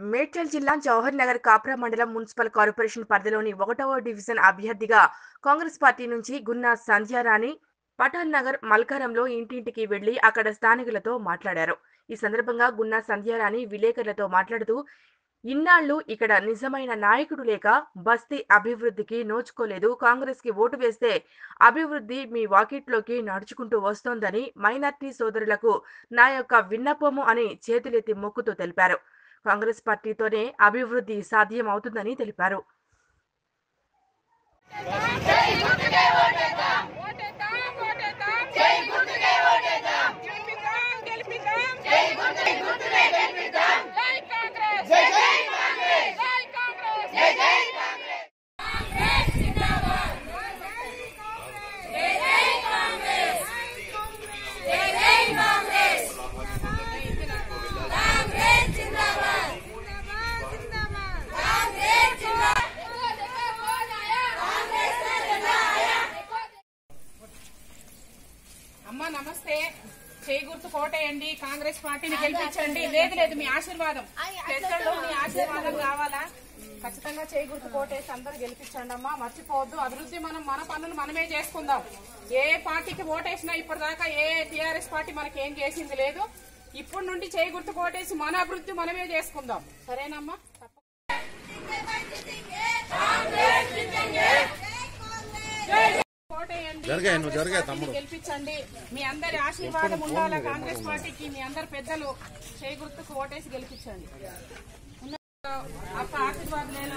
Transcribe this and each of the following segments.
మేడ్చల్ జిల్లా జవహర్ నగర్ కాప్రా మండలం municipal corporation పరిధిలోని ఒకటవ డివిజన్ అభ్యర్థిగా కాంగ్రెస్ పార్టీ నుంచి గున్నా సంధ్యారాణి పఠాన్ నగర్ మల్కారంలో ఇంటింటికి వెళ్లి అక్కడ స్థానికులతో మాట్లాడారు ఈ సందర్భంగా గున్నా సంధ్యారాణి విలేకరులతో మాట్లాడుతూ ఇన్నాళ్లు ఇక్కడ నిజమైన నాయకుడు లేక బస్తీ అభివృద్ధికి నోచుకోలేదు కాంగ్రెస్ కి ఓటు వేస్తే అభివృద్ధి మీ వాకిట్లోకి నడుచుకుంటూ వస్తోందని మైనార్టీ సోదరులకు నా యొక్క విన్నపము అని చేతులెత్తి మొక్కుతూ తెలిపారు కాంగ్రెస్ పార్టీతోనే అభివృద్ధి సాధ్యం అవుతుందని తెలిపారు ఓటేద్దాం ఓటేద్దాం జై గుర్తుకే ఓటేద్దాం గెలిపిద్దాం గెలిపిద్దాం జై గుర్తుకే గెలిపిద్దాం జై కాంగ్రెస్ జై జై కాంగ్రెస్ జై కాంగ్రెస్ జై జై కాంగ్రెస్ జిందాబాద్ జై జై కాంగ్రెస్ జై జై కాంగ్రెస్ కాంగ్రెస్ జిందాబాద్ కాంగ్రెస్ జిందాబాద్ కాంగ్రెస్ అమ్మ నమస్తే చేయి గుర్తు కోటేయండి కాంగ్రెస్ పార్టీని గెలిపించండి లేదు లేదు మీ ఆశీర్వాదం పెద్దలు మీ ఆశీర్వాదం కావాలా ఖచ్చితంగా చేయి గుర్తు కోటేసి అందరూ గెలిపించండి అమ్మా మర్చిపోవద్దు అభివృద్ధి మనం మన పనులు మనమే చేసుకుందాం ఏ పార్టీకి ఓటేసినా ఇప్పటిదాకా ఏ టీఆర్ఎస్ పార్టీ మనకి ఏం చేసింది లేదు ఇప్పుడు నుండి చేయి గుర్తు కోటేసి మన అభివృద్ధి మనమే చేసుకుందాం సరేనమ్మా తప్ప- కోటేయండి. జరిగాయి, నువ్వు జరిగాయి, కాంగ్రెస్ తమ్ముడు. పార్టీని గెలిపించండి మీ అందరి ఆశీర్వాదం ఉండాలా కాంగ్రెస్ పార్టీకి మీ అందరి పెద్దలు చేయి గుర్తుకు ఓటేసి గెలిపించండి ఉన్న- అప్ప ఆశీర్వాద్ లేలో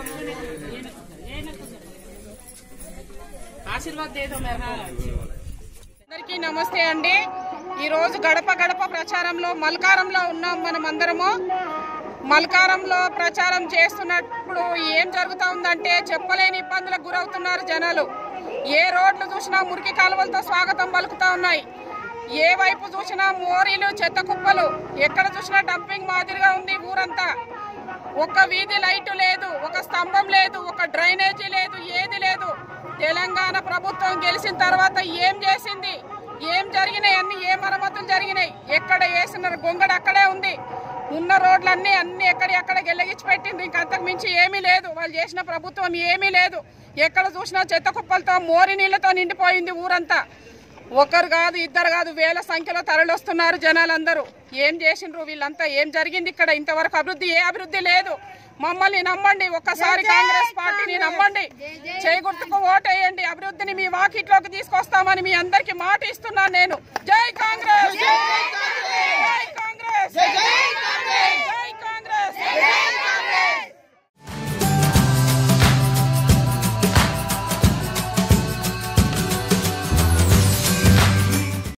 ఆశీర్వాద్ ఏదో అందరికీ నమస్తే అండి ఈ రోజు గడప గడప ప్రచారంలో మల్కారంలో ఉన్నాం మనం అందరము మల్కారంలో ప్రచారం చేస్తున్నప్పుడు ఏం జరుగుతా ఉందంటే చెప్పలేని ఇబ్బందులకు గురవుతున్నారు జనాలు ఏ రోడ్లు చూసినా మురికి కాలువలతో స్వాగతం పలుకుతా ఉన్నాయి ఏ వైపు చూసినా మోరీలు చెత్త కుప్పలు ఎక్కడ చూసినా డంపింగ్ మాదిరిగా ఉంది ఊరంతా ఒక్క వీధి లైటు లేదు ఒక స్తంభం లేదు ఒక డ్రైనేజీ లేదు ఏది లేదు తెలంగాణ ప్రభుత్వం గెలిచిన తర్వాత ఏం చేసింది ఏం జరిగినాయి అన్ని ఏ మరమ్మతులు జరిగినాయి ఎక్కడ వేసిన గొంగడ అక్కడే ఉంది ఉన్న రోడ్లన్నీ అన్ని ఎక్కడి అక్కడ గెల్లగిచ్చి పెట్టింది ఇంకంతకు మించి ఏమీ లేదు వాళ్ళు చేసిన ప్రభుత్వం ఏమీ లేదు ఎక్కడ చూసినా చెత్త కుప్పలతో మోరి నీళ్లతో నిండిపోయింది ఊరంతా ఒకరు కాదు ఇద్దరు కాదు వేల సంఖ్యలో తరలిస్తున్నారు జనాలందరూ ఏం చేసిండ్రు వీళ్ళంతా ఏం జరిగింది ఇక్కడ ఇంతవరకు అభివృద్ధి ఏ అభివృద్ధి లేదు మమ్మల్ని నమ్మండి ఒక్కసారి కాంగ్రెస్ పార్టీని నమ్మండి చేయి గుర్తుకు ఓటేయండి అభివృద్ధిని మీ వాకిట్లోకి తీసుకొస్తామని మీ అందరికి మాట ఇస్తున్నాను నేను జై కాంగ్రెస్